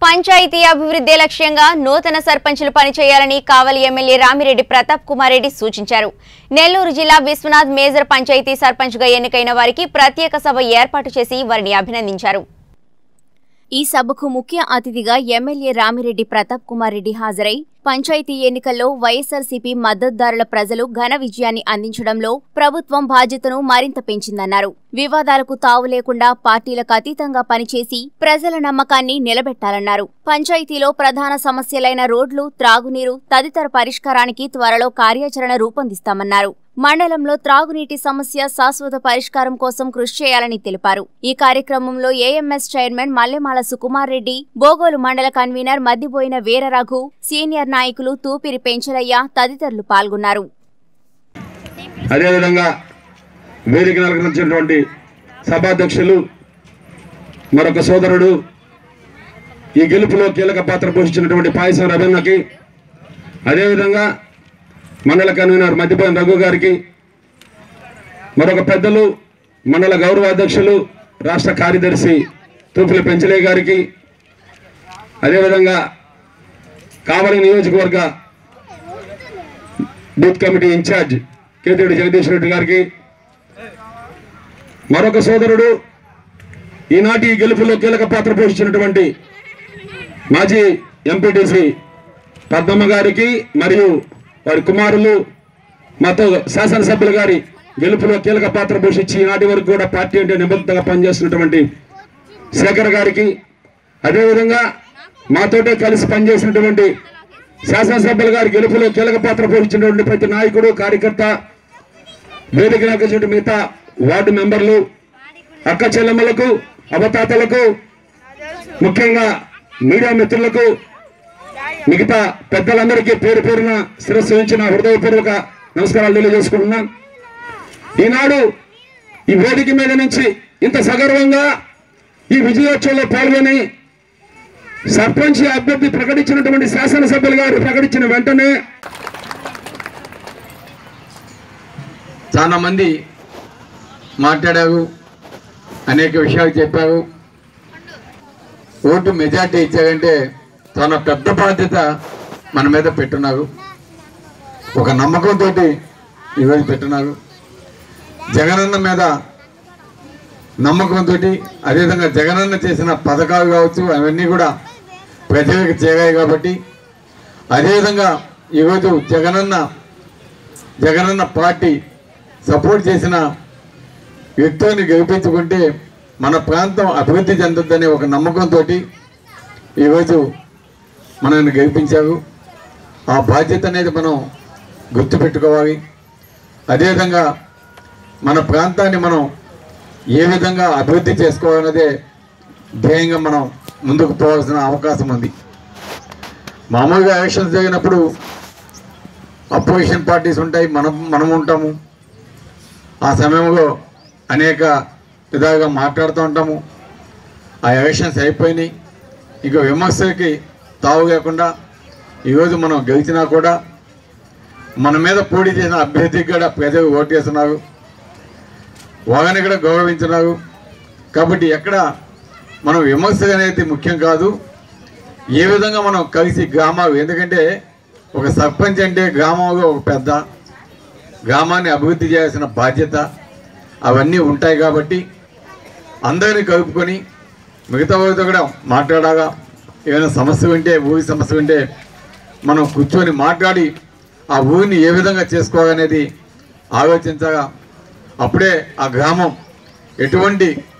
పంచాయతీ అభివృద్ధి లక్ష్యంగా నూతన సర్పంచులు పనిచేయాలని కావలి ఎమ్మెల్యే రామిరెడ్డి ప్రతాప్ కుమార్ రెడ్డి సూచించారు నెల్లూరు జిల్లా విశ్వనాథ్ మేజర్ పంచాయతీ సర్పంచ్గా ఎన్నికైన వారికి ప్రత్యేక సభ ఏర్పాటు చేసి వారిని అభినందించారు ఈ సభకు ముఖ్య అతిథిగా ఎమ్మెల్యే రామిరెడ్డి ప్రతాప్ కుమార్ రెడ్డి హాజరై పంచాయతీ ఎన్నికల్లో వైఎస్ఆర్సీపీ మద్దతుదారుల ప్రజలు ఘన విజయాన్ని అందించడంలో ప్రభుత్వం బాధ్యతను మరింత పెంచిందన్నారు వివాదాలకు తావు లేకుండా పార్టీలకు అతీతంగా పనిచేసి ప్రజల నమ్మకాన్ని నిలబెట్టాలన్నారు పంచాయతీలో ప్రధాన సమస్యలైన రోడ్లు త్రాగునీరు తదితర పరిష్కారానికి త్వరలో కార్యాచరణ రూపొందిస్తామన్నారు మండలంలో త్రాగునీటి సమస్య శాశ్వత పరిష్కారం కోసం కృషి చేయాలని తెలిపారు ఈ కార్యక్రమంలో ఏఎంఎస్ చైర్మన్ మల్లెమాల సుకుమార్ రెడ్డి బోగోలు మండల కన్వీనర్ మద్దిబోయిన వీరరాఘు సీనియర్ నాయకులు తూపిరి పెంచలయ్య తదితరులు పాల్గొన్నారు అదేవిధంగా వేదిక నలకరించినటువంటి సభాధ్యక్షులు మరొక సోదరుడు ఈ గెలుపులో కీలక పాత్ర పోషించినటువంటి పాయసం రవీణకి అదేవిధంగా మండల కన్వీనర్ మధ్యపోయిన రఘు గారికి మరొక పెద్దలు మండల గౌరవ అధ్యక్షులు రాష్ట్ర కార్యదర్శి తూపుల పెంచలే గారికి అదేవిధంగా కావలి నియోజకవర్గ booth committee incharge Ketireddy Jagadish Reddy గారికి మరొక సోదరుడు ఈనాటి ఈ గెలుపులో కీలక పాత్ర పోషించినటువంటి మాజీ ఎంపీటీసీ పద్మమ్మ గారికి మరియు వారి కుమారులు మాతో శాసనసభ్యులు గారి గెలుపులో కీలక పాత్ర పోషించి ఈనాటి వరకు కూడా పార్టీ అంటే నిబద్ధతగా పనిచేస్తున్నటువంటి శేఖర్ గారికి అదేవిధంగా మాతోటే కలిసి పనిచేసినటువంటి శాసనసభ్యులు గారి గెలుపులో కీలక పాత్ర పోషించినటువంటి ప్రతి నాయకుడు కార్యకర్త వేదిక నాకొచ్చినటువంటి మిగతా వార్డు మెంబర్లు అక్క చెల్లెమ్మలకు అవతాతలకు ముఖ్యంగా మీడియా మిత్రులకు మిగతా పెద్దలందరికీ పేరు పేరున శిరస్సు ఉంచిన హృదయపూర్వక నమస్కారాలు తెలియజేసుకుంటున్నా ఈనాడు ఈ వేదిక మీద నుంచి ఇంత సగర్వంగా ఈ విజయోత్సవంలో పాల్గొని సర్పంచ్ అభ్యర్థి ప్రకటించినటువంటి శాసనసభ్యులు గారు ప్రకటించిన వెంటనే చాలా మంది మాట్లాడావు అనేక విషయాలు చెప్పావు ఓటు మెజార్టీ ఇచ్చావంటే చాలా పెద్ద బాధ్యత మన మీద పెట్టున్నారు ఒక నమ్మకంతో ఈరోజు పెట్టున్నారు జగనన్న మీద నమ్మకంతో అదేవిధంగా జగనన్న చేసిన పథకాలు కావచ్చు అవన్నీ కూడా ప్రజలకు చేరాయి కాబట్టి అదేవిధంగా ఈరోజు జగనన్న జగనన్న పార్టీ సపోర్ట్ చేసిన వ్యక్తులను గెలిపించుకుంటే మన ప్రాంతం అభివృద్ధి చెందుద్దనే ఒక నమ్మకంతో ఈరోజు మనల్ని గెలిపించారు ఆ బాధ్యత అనేది మనం గుర్తుపెట్టుకోవాలి అదేవిధంగా మన ప్రాంతాన్ని మనం ఏ విధంగా అభివృద్ధి చేసుకోవాలన్నదే ధ్యేయంగా మనం ముందుకు పోవాల్సిన అవకాశం ఉంది మామూలుగా ఎలక్షన్స్ జరిగినప్పుడు అపోజిషన్ పార్టీస్ ఉంటాయి మనం మనం ఉంటాము ఆ సమయంలో అనేక విధాలుగా మాట్లాడుతూ ఉంటాము ఆ ఎలక్షన్స్ అయిపోయినాయి ఇంకా విమర్శలకి తావు లేకుండా ఈరోజు మనం గెలిచినా కూడా మన మీద పోటీ చేసిన అభ్యర్థికి కూడా ప్రజలు ఓటు చేస్తున్నారు వాళ్ళని కూడా గౌరవించున్నారు కాబట్టి ఎక్కడ మనం విమర్శ అనేది ముఖ్యం కాదు ఏ విధంగా మనం కలిసి గ్రామాలు ఎందుకంటే ఒక సర్పంచ్ అంటే గ్రామంలో ఒక పెద్ద గ్రామాన్ని అభివృద్ధి చేయాల్సిన బాధ్యత అవన్నీ ఉంటాయి కాబట్టి అందరినీ కలుపుకొని మిగతా వారితో కూడా మాట్లాడాగా ఏమైనా సమస్య ఉంటే ఊరి సమస్య ఉంటే మనం కూర్చొని మాట్లాడి ఆ ఊరిని ఏ విధంగా చేసుకోవాలనేది ఆలోచించగా అప్పుడే ఆ గ్రామం ఎటువంటి